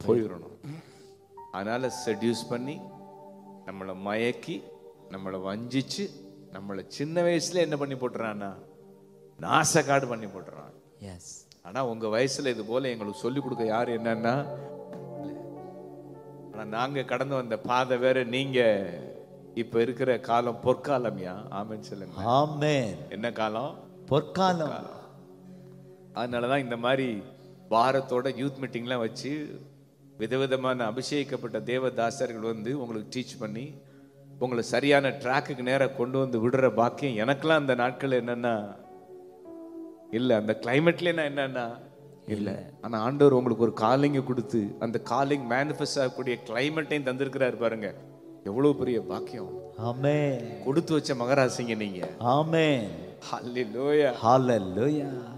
போயிடணும் அதனால செடியூஸ் பண்ணி நம்மளை மயக்கி நம்மளை வஞ்சிச்சு நம்மளை சின்ன வயசுல என்ன பண்ணி போட்டுறான்னா நாசக்காடு பண்ணி போட்டுறான் எஸ் ஆனா உங்க வயசுல இது போல எங்களுக்கு சொல்லி கொடுக்க யாரு என்னன்னா ஆனா நாங்க கடந்து வந்த பாதை வேற நீங்க இப்ப இருக்கிற காலம் பொற்காலம்யா ஆமென்னு சொல்லுங்க ஆமென் என்ன காலம் பொற்காலம் அதனாலதான் இந்த மாதிரி வாரத்தோட யூத் மீட்டிங்லாம் வச்சு விதவிதமான அபிஷேகிக்கப்பட்ட தேவதாசர்கள் வந்து உங்களுக்கு டீச் பண்ணி உங்களை சரியான ட்ராக்குக்கு நேரா கொண்டு வந்து விடுற பாக்கியம் எனக்கெல்லாம் அந்த நாட்கள் என்னன்னா இல்ல அந்த கிளைமேட்ல நான் என்னன்னா இல்ல ஆனா ஆண்டவர் உங்களுக்கு ஒரு காலிங்க கொடுத்து அந்த காலிங் மேனிஃபெஸ்ட் ஆகக்கூடிய கிளைமேட்டையும் தந்திருக்கிறாரு பாருங்க எவ்வளவு பெரிய பாக்கியம் ஆமென் கொடுத்து வச்ச மகராசிங்க நீங்க ஆமென் ஹல்லேலூயா ஹalleluya